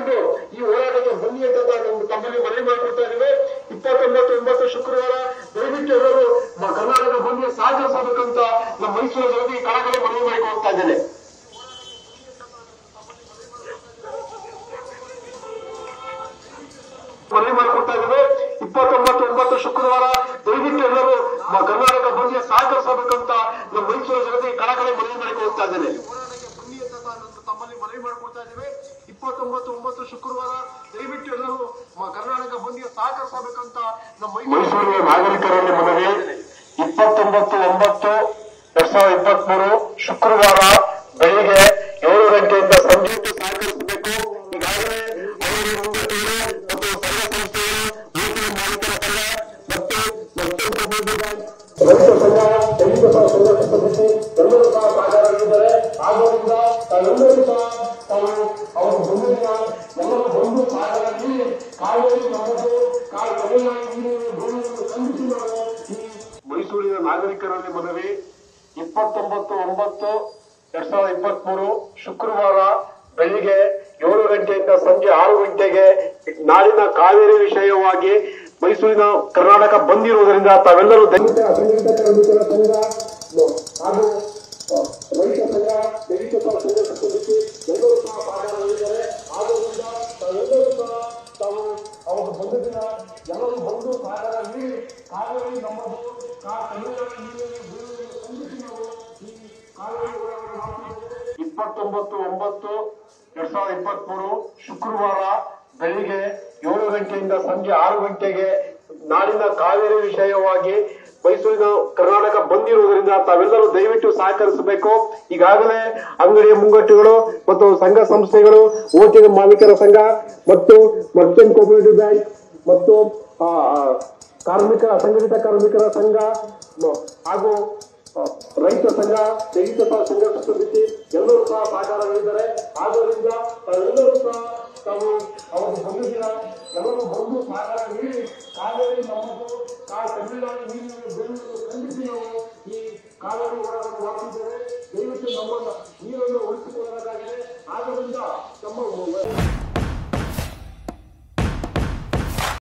ಪಾಲ್ಗೊಂಡು ಈ ಹೋರಾಟಕ್ಕೆ ಬನ್ನಿ ಅಂತ ನಾವು ತಮ್ಮಲ್ಲಿ ಮನವಿ ಮಾಡಿಕೊಡ್ತಾ ಇದ್ದೇವೆ ಇಪ್ಪತ್ತೊಂಬತ್ತು ಒಂಬತ್ತು ಶುಕ್ರವಾರ ದಯವಿಟ್ಟು ಎಲ್ಲರೂ ಮ- ಕರ್ನಾಟಕ ಬಂದ್ಗೆ ಸಹಕರಿಸಬೇಕಂತ ನಮ್ಮ ಮೈಸೂರು ಜನತೆಗೆ ಕಳಕಳಿ ಮನವಿ ಮಾಡಿಕೊಡ್ತಾ ಇದ್ದೇನೆ ಮನವಿ ಮಾಡಿಕೊಡ್ತಾ ಇದ್ದೇವೆ ಇಪ್ಪತ್ತೊಂಬತ್ತು ಒಂಬತ್ತು ಶುಕ್ರವಾರ ದಯವಿಟ್ಟು ಎಲ್ಲರೂ ಮ- ಕರ್ನಾಟಕ ಬಂದ್ಗೆ ಸಹಕರಿಸಬೇಕಂತ ನಮ್ಮ ಮೈಸೂರು ಜನತೆಗೆ ಕಳಕಳಿ ಮನವಿ ಮಾಡಿಕೊಡ್ತಾ ಇದ್ದೇನೆ ಬನ್ನಿ ಅಂತ ನಾನು ತಮ್ಮಲ್ಲಿ ಮನವಿ ಮಾಡಿಕೊಡ್ತಾ ಇದ್ದೇವೆ ಇಪ್ಪತ್ತೊಂಬತ್ತು ಒಂಬತ್ತು ಶುಕ್ರವಾರ ದಯವಿಟ್ಟು ಎಲ್ಲರೂ ಮ- ಕರ್ನಾಟಕ ಬಂದ್ಗೆ ಸಹಕರಿಸಬೇಕಂತ ನಮ್ಮ ಮೈಸೂರಿನ ನಾಗರಿಕರಲ್ಲಿ ಮನವಿ ಇಪ್ಪತ್ತೊಂಬತ್ತು ಒಂಬತ್ತು ಎರಡ್ ಸಾವಿರದ ಇಪ್ಪತ್ಮೂರು ಶುಕ್ರವಾರ ಬೆಳಿಗ್ಗೆ ಏಳು ಗಂಟೆಯಿಂದ ಸಂಜೆ ಹೊತ್ತು ಸಹಕರಿಸಬೇಕು ಈಗಾಗಲೇ ಅವರು ಮುಂಗಟ್ಟುಗಳು ಮತ್ತು ಸಂಘ ಸಂಸ್ಥೆಗಳು ನೂತನ ಮಾಲೀಕರ ಸಂಘ ಮತ್ತು ಮತ್ತೊಂದು ಸಂಬಂಧಿತ ರೈತ ಸಂಘ ದಲಿತ ಸಹ ಸಂಘರ್ಷ ಸಮಿತಿ ಎಲ್ಲರೂ ಸಹ ಸಹಕಾರವಿದ್ದಾರೆ ಆದ್ದರಿಂದ ತಾವೆಲ್ಲರೂ ಸಹ ತಾವು ಅವರು ಬಂದಿಲ್ಲ ಎಲ್ಲರೂ ಬಂದು ಸಹಕಾರ ನೀಡಿ ಕಾವೇರಿ ನಮ್ಮದು ಕಾ ತಮಿಳುನಾಡು ನೀರು ಭೂಮಿಯನ್ನು ಖಂಡಿಸಿ ನಾವು ಈ ಮೈಸೂರಿನ ನಾಗರಿಕರಲ್ಲಿ ಮನವಿ ಇಪ್ಪತ್ತೊಂಬತ್ತು ಒಂಬತ್ತು ಎರಡ್ ಸಾವಿರದ ಇಪ್ಪತ್ಮೂರು ಶುಕ್ರವಾರ ಬೆಳಿಗ್ಗೆ ಏಳು ಗಂಟೆಯಿಂದ ಸಂಜೆ ಆರು ಗಂಟೆಗೆ ನಾಳಿನ ಕಾವೇರಿ ವಿಷಯವಾಗಿ ಮೈಸೂರಿನ ಕರ್ನಾಟಕ ಬಂದಿರುವುದರಿಂದ ತಾವೆಲ್ಲರೂ ದಲಿತ ಅಸಂಘಟಿತ ಕಾರ್ಮಿಕರ ಸಂಘ ಹಾಗೂ ರೈತ ಸಂಘ ದಲಿತ ಸಹ ಸಂಘ ಸಮಿತಿ ಎಲ್ಲರೂ ಸಹ ಸಹಕಾರವಿದ್ದಾರೆ ಆದ್ದರಿಂದ ತಾವೆಲ್ಲರೂ ಸಹ ತಾವು ಅವರು ಬಂದ ದಿನ ಎಲ್ಲರೂ ಬಂದು ಸಹಕಾರ ನೀಡಿ ಕಾವೇರಿ ನಮ್ಮದು ಕಾ ತಮಿಳುನಾಡು ನೀರಿನ ಭೂಮಿಯನ್ನು ಖಂಡಿಸಿ ನಾವು ಈ ಕಾವೇರಿ ಹೋರಾಟ ಮಾಡ್ತಿದ್ದೇವೆ ಇಪ್ಪತ್ತೊಂಬತ್ತು ಒಂಬತ್ತು ಎರಡ್ ಸಾವಿರದ ಇಪ್ಪತ್ಮೂರು ಶುಕ್ರವಾರ ಬೆಳಿಗ್ಗೆ ಏಳು ಗಂಟೆಯಿಂದ ಸಂಜೆ ಆರು ಗಂಟೆಗೆ ನಾಡಿನ ಕಾವೇರಿ ವಿಷಯವಾಗಿ ಮೈಸೂರಿನ ಕರ್ನಾಟಕ ಬಂದಿರುವುದರಿಂದ ತಾವೆಲ್ಲರೂ ದಯವಿಟ್ಟು ಸಹಕರಿಸಬೇಕು ಈಗಾಗಲೇ ಅಂಗಡಿಯ ಮುಂಗಟ್ಟುಗಳು ಮತ್ತು ಸಂಘ ಸಂಸ್ಥೆಗಳು ಓಟಿನ ಮಾಲೀಕರ ಸಂಘ ಮತ್ತು ಮರ್ಚೆಂಟ್ ಕೋಪರೇಟಿವ್ ಬ್ಯಾಂಕ್ ಮತ್ತು ಆ, ಆ, ಕಾರ್ಮಿಕ ಅಸಂಘಟಿತ ಕಾರ್ಮಿಕರ ಸಂಘ ಮ- ಹಾಗೂ ಆ, ರೈತ ಸಂಘ ದಲಿತ ಸಹ ಸಂಘರ್ಷ ಸಮಿತಿ ಎಲ್ಲರೂ ಸಹ ಸಹಕಾರವಿದ್ದಾರೆ ಆದ್ದರಿಂದ ತಾವೆಲ್ಲರೂ ಸಹ ತಾವು ಅವರು ಬಂದ ದಿನ ಎಲ್ಲರೂ ಬಂದು ಸಹಕಾರ ನೀಡಿ ಕಾವೇರಿ ನಮ್ಮದು ಕಾ ತಮಿಳುನಾಡು ನೀರಿನ ಬೆಳೆಯನ್ನು ಖಂಡಿಸಿ ನಾವು ಈ ಕಾವೇರಿ ಹೋರಾಟ ಮಾಡ್ತಿದ್ದೇವೆ ದಯವಿಟ್ಟು ನಮ್ಮನ್ನ ನೀರನ್ನು ಉಳಿಸಿಕೊಳ್ಳಬೇಕಾಗಿದೆ ಆದ್ದರಿಂದ ನಮ್ಮ